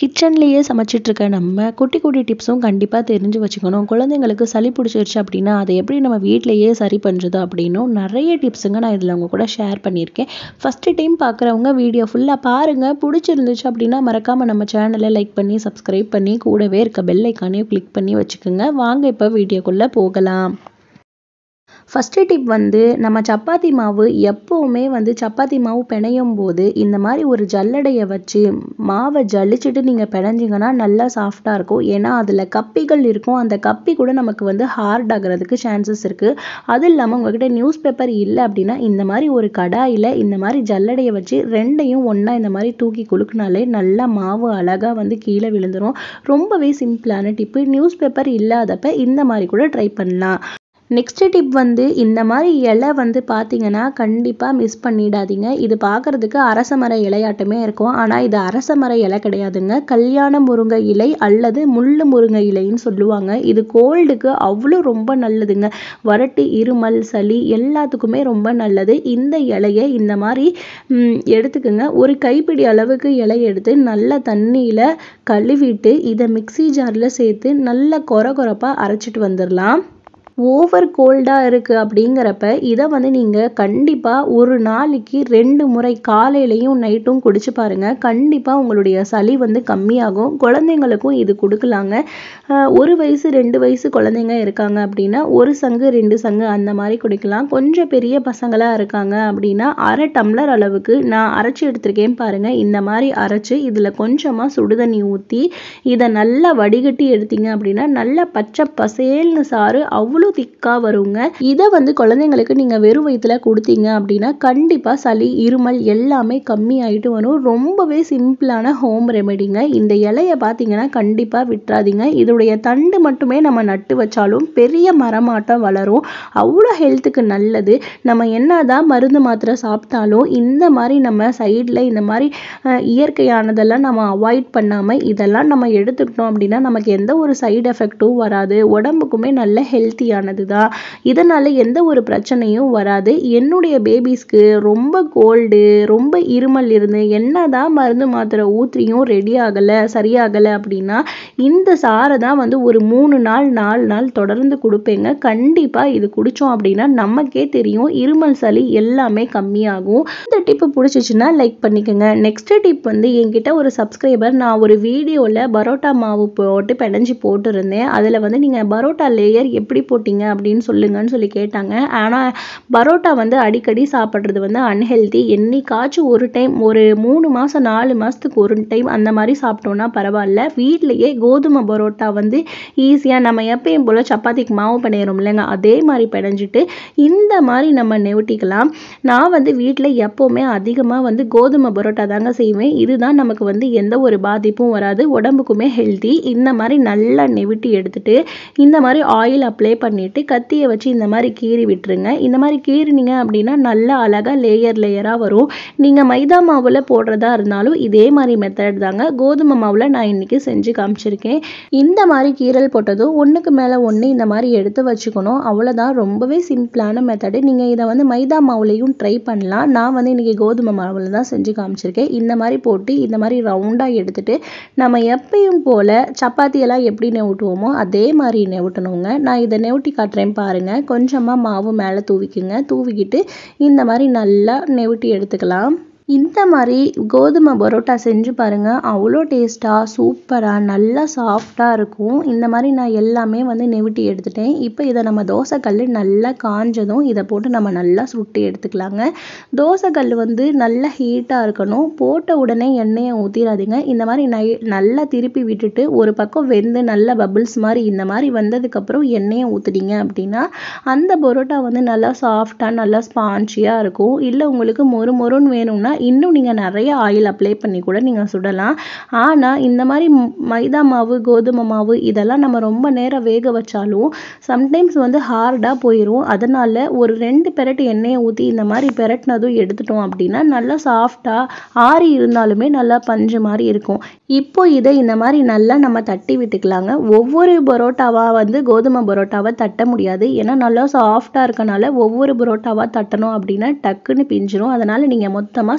கிச்சன்லேயே சமைச்சிட்ருக்க நம்ம குட்டி குட்டி டிப்ஸும் கண்டிப்பாக தெரிஞ்சு வச்சுக்கணும் குழந்தைங்களுக்கு சளி பிடிச்சிருச்சு அப்படின்னா அதை எப்படி நம்ம வீட்டிலையே சரி பண்ணுறது அப்படின்னும் நிறைய டிப்ஸுங்க நான் இதில் உங்க கூட ஷேர் பண்ணியிருக்கேன் ஃபஸ்ட்டு டைம் பார்க்குறவங்க வீடியோ ஃபுல்லாக பாருங்கள் பிடிச்சிருந்துச்சு அப்படின்னா மறக்காமல் நம்ம சேனலை லைக் பண்ணி சப்ஸ்கிரைப் பண்ணி கூடவே இருக்க பெல் ஐக்கானையும் கிளிக் பண்ணி வச்சுக்கோங்க வாங்க இப்போ வீடியோக்குள்ளே போகலாம் ஃபஸ்ட்டு டிப் வந்து நம்ம சப்பாத்தி மாவு எப்போவுமே வந்து சப்பாத்தி மாவு பிணையும் போது இந்த மாதிரி ஒரு ஜல்லடையை வச்சு மாவை ஜலிச்சுட்டு நீங்கள் பிணைஞ்சிங்கன்னா நல்லா சாஃப்டாக இருக்கும் ஏன்னா அதில் கப்பிகள் இருக்கும் அந்த கப்பி கூட நமக்கு வந்து ஹார்ட் ஆகிறதுக்கு சான்சஸ் இருக்குது அது இல்லாமல் உங்ககிட்ட நியூஸ் பேப்பர் இல்லை அப்படின்னா இந்த மாதிரி ஒரு கடாயில் இந்த மாதிரி ஜல்லடையை வச்சு ரெண்டையும் ஒன்றா இந்த மாதிரி தூக்கி குலுக்குனாலே நல்லா மாவு அழகாக வந்து கீழே விழுந்துடும் ரொம்பவே சிம்பிளான டிப்பு நியூஸ் பேப்பர் இல்லாதப்ப இந்த மாதிரி கூட ட்ரை பண்ணலாம் நெக்ஸ்ட் டிப் வந்து இந்த மாதிரி இலை வந்து பார்த்தீங்கன்னா கண்டிப்பாக மிஸ் பண்ணிடாதீங்க இது பார்க்குறதுக்கு அரச மர இலையாட்டமே இருக்கும் ஆனால் இது அரச மர இலை கிடையாதுங்க கல்யாண முருங்கை இலை அல்லது முள்ளு முருங்கை இலைன்னு சொல்லுவாங்க இது கோல்டுக்கு அவ்வளோ ரொம்ப நல்லதுங்க வறட்டு இருமல் சளி எல்லாத்துக்குமே ரொம்ப நல்லது இந்த இலையை இந்த மாதிரி எடுத்துக்கோங்க ஒரு கைப்பிடி அளவுக்கு இலை எடுத்து நல்ல தண்ணியில் கழுவிட்டு இதை மிக்சி ஜாரில் சேர்த்து நல்லா கொர கொரப்பாக அரைச்சிட்டு வந்துடலாம் ஓவர் கோல்டாக இருக்குது அப்படிங்கிறப்ப இதை வந்து நீங்கள் கண்டிப்பாக ஒரு நாளைக்கு ரெண்டு முறை காலையிலையும் நைட்டும் குடிச்சு பாருங்கள் கண்டிப்பாக உங்களுடைய சளி வந்து கம்மியாகும் குழந்தைங்களுக்கும் இது கொடுக்கலாங்க ஒரு வயசு ரெண்டு வயசு குழந்தைங்க இருக்காங்க அப்படின்னா ஒரு சங்கு ரெண்டு சங்கு அந்த மாதிரி குடிக்கலாம் கொஞ்சம் பெரிய பசங்களாக இருக்காங்க அப்படின்னா அரை டம்ளர் அளவுக்கு நான் அரைச்சி எடுத்திருக்கேன் பாருங்கள் இந்த மாதிரி அரைச்சி இதில் கொஞ்சமாக சுடுதண்ணி ஊற்றி இதை நல்லா வடிகட்டி எடுத்தீங்க அப்படின்னா நல்லா பச்சை பசேல்னு சாறு அவ்வளோ திக்காக வருங்க இதை வந்து குழந்தைங்களுக்கு நீங்கள் வெறும் வயிற்றுல கொடுத்தீங்க அப்படின்னா கண்டிப்பாக சளி இருமல் எல்லாமே கம்மி ஆகிட்டு வரும் ரொம்பவே சிம்பிளான ஹோம் ரெமெடிங்க இந்த இலையை பார்த்தீங்கன்னா கண்டிப்பாக விட்டுறாதீங்க இதோடைய தண்டு மட்டுமே நம்ம நட்டு வச்சாலும் பெரிய மரமாட்டம் வளரும் அவ்வளோ ஹெல்த்துக்கு நல்லது நம்ம என்னதான் மருந்து மாத்திரை சாப்பிட்டாலும் இந்த மாதிரி நம்ம சைடில் இந்த மாதிரி இயற்கையானதெல்லாம் நம்ம அவாய்ட் பண்ணாமல் இதெல்லாம் நம்ம எடுத்துக்கிட்டோம் அப்படின்னா நமக்கு எந்த ஒரு சைடு எஃபெக்ட்டும் வராது உடம்புக்குமே நல்ல ஹெல்த்தியானது தான் இதனால் எந்த ஒரு பிரச்சனையும் வராது என்னுடைய பேபிஸ்க்கு ரொம்ப கோல்டு ரொம்ப இருமல் இருந்து என்னதான் மருந்து மாத்திரை ஊற்றியும் ரெடி ஆகலை சரியாகலை அப்படின்னா இந்த சாரை தான் வந்து ஒரு மூணு நாள் நாலு நாள் தொடர்ந்து கொடுப்பேங்க கண்டிப்பாக இது குடித்தோம் அப்படின்னா நமக்கே தெரியும் இருமல் சளி எல்லாமே கம்மியாகும் இந்த டிப்பு பிடிச்சிச்சுன்னா லைக் பண்ணிக்கோங்க நெக்ஸ்ட் டிப் வந்து என்கிட்ட ஒரு சப்ஸ்கிரைபர் நான் ஒரு வீடியோவில் பரோட்டா மாவு போட்டு பிணைஞ்சி போட்டிருந்தேன் அதில் வந்து நீங்கள் பரோட்டா லேயர் எப்படி போட்டிங்க அப்படின்னு சொல்லுங்கன்னு சொல்லி கேட்டாங்க ஆனால் பரோட்டா வந்து அடிக்கடி சாப்பிட்றது வந்து அன்ஹெல்தி என்னைக்காச்சும் ஒரு டைம் ஒரு மூணு மாதம் நாலு மாதத்துக்கு ஒரு டைம் அந்த மாதிரி சாப்பிட்டோன்னா பரவாயில்ல வீட்லேயே கோதுமை பரோட்டா வந்து ஈஸியாக நம்ம எப்பயும் போல் சப்பாத்திக்கு மாவு பண்ணிடுறோம் இல்லைங்க அதே மாதிரி பிணைஞ்சிட்டு இந்த மாதிரி நம்ம நெவட்டிக்கலாம் நான் வந்து வீட்டில் எப்போவுமே அதிகமாக வந்து கோதுமை பரோட்டா தாங்க செய்வேன் இதுதான் நமக்கு வந்து எந்த ஒரு பாதிப்பும் வராது உடம்புக்குமே ஹெல்த்தி இந்த மாதிரி நல்லா நெவிட்டி எடுத்துட்டு இந்த மாதிரி ஆயில் அப்ளை பண்ணிவிட்டு கத்தியை வச்சு இந்த மாதிரி கீறி விட்டுருங்க இந்த மாதிரி கீறினீங்க அப்படின்னா நல்லா அழகாக லேயர் லேயராக வரும் நீங்கள் மைதா மாவில் போடுறதா இருந்தாலும் இதே மாதிரி மெத்தட் தாங்க கோதுமை மாவில் நான் இன்றைக்கி செஞ்சு காமிச்சிருக்கேன் இந்த மாதிரி கீரல் போட்டதும் ஒன்றுக்கு மேலே ஒன்று இந்த மாதிரி எடுத்து வச்சுக்கணும் அவ்வளோதான் ரொம்பவே சிம்பிளான மெத்தடு நீங்கள் இதை வந்து மைதா மாவுலேயும் ட்ரை பண்ணலாம் நான் வந்து இன்றைக்கி கோதுமை மாவில் தான் செஞ்சு காமிச்சிருக்கேன் இந்த மாதிரி போட்டு இந்த மாதிரி ரவுண்டாக எடுத்துகிட்டு நம்ம எப்பயும் போல் சப்பாத்தியெல்லாம் எப்படி நெவுட்டுவோமோ அதே மாதிரி நெவுட்டணுங்க நான் இதை நெவுட்டி காட்டுறேன் பாருங்கள் கொஞ்சமாக மாவு மேலே தூவிக்குங்க தூவிக்கிட்டு இந்த மாதிரி நல்லா நெவுட்டி எடுத்துக்கலாம் இந்த மாதிரி கோதுமை பரோட்டா செஞ்சு பாருங்கள் அவ்வளோ டேஸ்ட்டாக சூப்பராக நல்லா சாஃப்டாக இருக்கும் இந்த மாதிரி நான் எல்லாமே வந்து நெவிட்டி எடுத்துட்டேன் இப்போ இதை நம்ம தோசைக்கல் நல்லா காஞ்சதும் இதை போட்டு நம்ம நல்லா சுட்டு எடுத்துக்கலாங்க தோசைக்கல் வந்து நல்லா ஹீட்டாக இருக்கணும் போட்ட உடனே எண்ணெயை ஊற்றிடாதீங்க இந்த மாதிரி நை நல்லா திருப்பி விட்டுட்டு ஒரு பக்கம் வெந்து நல்ல பபிள்ஸ் மாதிரி இந்த மாதிரி வந்ததுக்கப்புறம் எண்ணெயை ஊற்றுட்டீங்க அப்படின்னா அந்த பரோட்டா வந்து நல்லா சாஃப்டாக நல்லா ஸ்பான்ச்சியாக இருக்கும் இல்லை உங்களுக்கு மொறு மொறுன்னு வேணும்னா இன்னும் நீங்கள் நிறைய ஆயில் அப்ளை பண்ணி கூட நீங்கள் சுடலாம் ஆனால் இந்த மாதிரி மைதா மாவு கோதுமை மாவு இதெல்லாம் நம்ம ரொம்ப நேரம் வேக வச்சாலும் சம்டைம்ஸ் வந்து ஹார்டாக போயிடும் அதனால் ஒரு ரெண்டு பெரட்டு எண்ணெயை ஊற்றி இந்த மாதிரி பெரட்டினதும் எடுத்துட்டோம் அப்படின்னா நல்லா சாஃப்டாக ஆறி இருந்தாலுமே நல்லா பஞ்சு மாதிரி இருக்கும் இப்போ இதை இந்த மாதிரி நல்லா நம்ம தட்டி விட்டுக்கலாங்க ஒவ்வொரு பரோட்டாவாக வந்து கோதுமை பரோட்டாவை தட்ட முடியாது ஏன்னா நல்லா சாஃப்டாக இருக்கனால ஒவ்வொரு பரோட்டாவாக தட்டணும் அப்படின்னா டக்குன்னு பிஞ்சிரும் அதனால் நீங்கள் மொத்தமாக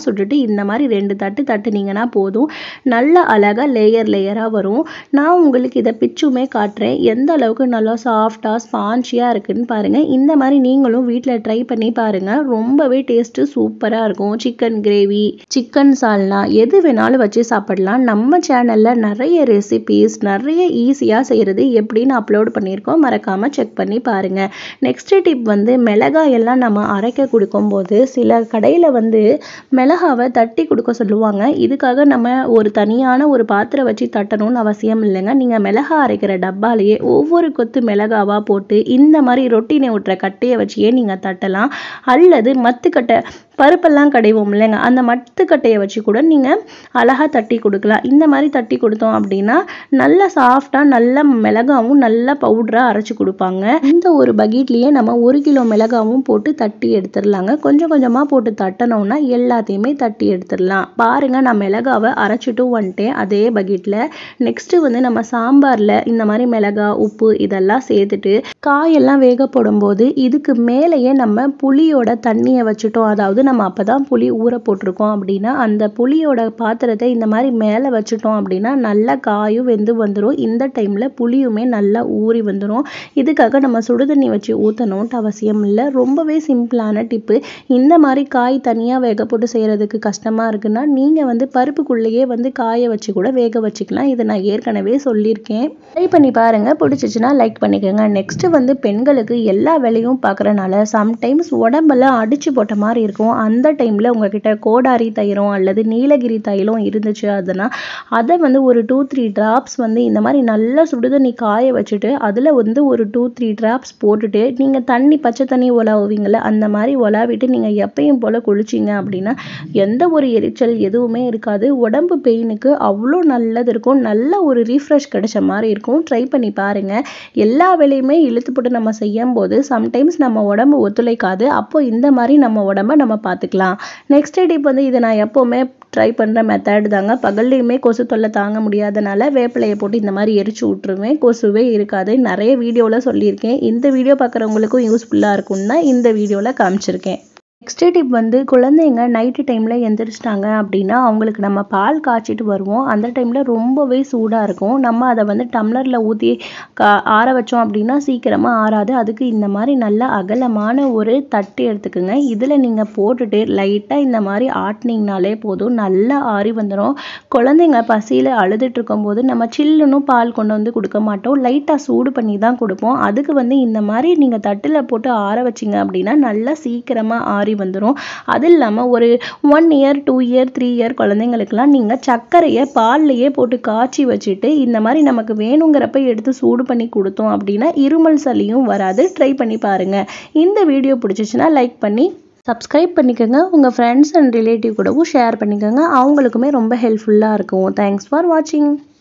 சுட்டுட்டு இந்த மாதிரி ரெண்டு தட்டு தட்டுனீங்கன்னா போதும் நல்ல அழகாக லேயர் லேயராக வரும் நான் உங்களுக்கு இதை பிச்சுமே காட்டுறேன் எந்த அளவுக்கு நல்லா சாஃப்டாக ஸ்பான்ச்சியாக இருக்குன்னு பாருங்கள் இந்த மாதிரி நீங்களும் வீட்டில் ட்ரை பண்ணி பாருங்கள் ரொம்பவே டேஸ்ட்டு சூப்பராக இருக்கும் சிக்கன் கிரேவி சிக்கன் சால்னா எது வேணாலும் வச்சு சாப்பிடலாம் நம்ம சேனலில் நிறைய ரெசிபீஸ் நிறைய ஈஸியாக செய்கிறது எப்படின்னு அப்லோட் பண்ணியிருக்கோம் மறக்காமல் செக் பண்ணி பாருங்கள் நெக்ஸ்ட் டிப் வந்து மிளகாய் எல்லாம் நம்ம அரைக்க கொடுக்கும்போது சில கடையில் வந்து மிளகாவை தட்டி கொடுக்க சொல்லுவாங்க இதுக்காக நம்ம ஒரு தனியான ஒரு பாத்திரம் வச்சு தட்டணும்னு அவசியம் இல்லைங்க நீங்கள் மிளகா அரைக்கிற டப்பாலேயே ஒவ்வொரு கொத்து மிளகாவாக போட்டு இந்த மாதிரி ரொட்டினை விட்டுற கட்டையை வச்சியே நீங்கள் தட்டலாம் அல்லது மத்துக்கட்டை பருப்பெல்லாம் கடைவோம் இல்லைங்க அந்த மத்துக்கட்டையை வச்சு கூட நீங்கள் அழகாக தட்டி கொடுக்கலாம் இந்த மாதிரி தட்டி கொடுத்தோம் அப்படின்னா நல்ல சாஃப்டாக நல்ல மிளகாவும் நல்ல பவுடராக அரைச்சி கொடுப்பாங்க இந்த ஒரு பக்கெட்லேயே நம்ம ஒரு கிலோ மிளகாவும் போட்டு தட்டி எடுத்துடலாங்க கொஞ்சம் கொஞ்சமாக போட்டு தட்டணும்னா எல்லாத்தையுமே தட்டி எடுத்துடலாம் பாருங்க நான் மிளகாவை அரைச்சிட்டும் வந்துட்டேன் அதே பக்கெட்டில் நெக்ஸ்ட்டு வந்து நம்ம சாம்பாரில் இந்த மாதிரி மிளகா உப்பு இதெல்லாம் சேர்த்துட்டு காயெல்லாம் வேக போடும்போது இதுக்கு மேலேயே நம்ம புளியோட தண்ணியை வச்சுட்டோம் அதாவது நம்ம அப்போ தான் புளி ஊற போட்டிருக்கோம் அப்படின்னா அந்த புளியோட பாத்திரத்தை இந்த மாதிரி மேலே வச்சுட்டோம் அப்படின்னா நல்லா காயும் வெந்து வந்துடும் இந்த டைமில் புளியுமே நல்லா ஊறி வந்துடும் இதுக்காக நம்ம சுடுதண்ணி வச்சு ஊற்றணுன்ட்டு அவசியம் இல்லை ரொம்பவே சிம்பிளான டிப்பு இந்த மாதிரி காய் தனியாக வேக போட்டு செய்கிறதுக்கு கஷ்டமாக இருக்குன்னா நீங்கள் வந்து பருப்புக்குள்ளேயே வந்து காய வச்சு கூட வேக வச்சுக்கலாம் இதை நான் ஏற்கனவே சொல்லியிருக்கேன் ட்ரை பண்ணி பாருங்கள் பிடிச்சிச்சுன்னா லைக் பண்ணிக்கோங்க நெக்ஸ்ட்டு வந்து பெண்களுக்கு எல்லா வேலையும் பார்க்குறனால சம்டைம்ஸ் உடம்பெல்லாம் அடிச்சு போட்ட மாதிரி இருக்கும் அந்த டைமில் உங்ககிட்ட கோடாரி தைலம் அல்லது நீலகிரி தைலம் இருந்துச்சு அதுனா அதை வந்து ஒரு டூ த்ரீ ட்ராப்ஸ் வந்து இந்த மாதிரி நல்லா சுடுதண்ணி காய வச்சுட்டு அதில் வந்து ஒரு டூ த்ரீ ட்ராப்ஸ் போட்டுட்டு நீங்கள் தண்ணி பச்சை தண்ணி உலாவுவீங்கள அந்த மாதிரி உலாவிட்டு நீங்கள் எப்பயும் போல் குளிச்சிங்க அப்படின்னா எந்த ஒரு எரிச்சல் எதுவுமே இருக்காது உடம்பு பெயினுக்கு அவ்வளோ நல்லது இருக்கும் நல்ல ஒரு ரீஃப்ரெஷ் கிடைச்ச மாதிரி இருக்கும் ட்ரை பண்ணி பாருங்கள் எல்லா வேலையுமே இழுத்து போட்டு நம்ம செய்யும் போது சம்டைம்ஸ் நம்ம உடம்பு ஒத்துழைக்காது அப்போ இந்த மாதிரி நம்ம உடம்ப நம்ம பார்த்துக்கலாம் நெக்ஸ்ட் டிப் வந்து இதை நான் எப்போவுமே ட்ரை பண்ணுற மெத்தட் தாங்க பகல்லையுமே கொசு தொல்லை தாங்க முடியாதனால வேப்பிலையை போட்டு இந்த மாதிரி எரிச்சு விட்ருவேன் கொசுவே இருக்காது நிறைய வீடியோவில் சொல்லியிருக்கேன் இந்த வீடியோ பார்க்குறவங்களுக்கும் யூஸ்ஃபுல்லாக இருக்கும்னு தான் இந்த வீடியோவில் காமிச்சிருக்கேன் நெக்ஸ்ட் டிப் வந்து குழந்தைங்க நைட்டு டைமில் எந்திரிச்சிட்டாங்க அப்படின்னா அவங்களுக்கு நம்ம பால் காய்ச்சிட்டு வருவோம் அந்த டைமில் ரொம்பவே சூடாக இருக்கும் நம்ம அதை வந்து டம்ளரில் ஊற்றி கா ஆற வச்சோம் அப்படின்னா சீக்கிரமாக ஆறாது அதுக்கு இந்த மாதிரி நல்ல அகலமான ஒரு தட்டு எடுத்துக்கோங்க இதில் நீங்கள் போட்டுட்டு லைட்டாக இந்த மாதிரி ஆட்டினீங்கனாலே போதும் நல்லா ஆறி வந்துடும் குழந்தைங்க பசியில் அழுதுட்டு இருக்கும்போது நம்ம சில்லுன்னு பால் கொண்டு வந்து கொடுக்க மாட்டோம் லைட்டாக சூடு பண்ணி தான் கொடுப்போம் அதுக்கு வந்து இந்த மாதிரி நீங்கள் தட்டில் போட்டு ஆற வச்சிங்க அப்படின்னா நல்லா சீக்கிரமாக ஆறி வந்துடும் அது இல்லாமல் ஒரு one year two year three year குழந்தைங்களுக்குலாம் நீங்கள் சர்க்கரையை பால்லையே போட்டு காய்ச்சி வச்சுட்டு இந்த மாதிரி நமக்கு வேணுங்கிறப்ப எடுத்து சூடு பண்ணி கொடுத்தோம் அப்படின்னா இருமல் சளியும் வராது ட்ரை பண்ணி பாருங்கள் இந்த வீடியோ பிடிச்சிச்சுன்னா லைக் பண்ணி சப்ஸ்கிரைப் பண்ணிக்கோங்க உங்கள் ஃப்ரெண்ட்ஸ் அண்ட் ரிலேட்டிவ் கூடவும் ஷேர் பண்ணிக்கோங்க அவங்களுக்குமே ரொம்ப ஹெல்ப்ஃபுல்லாக இருக்கும் தேங்க்ஸ் ஃபார் வாட்சிங்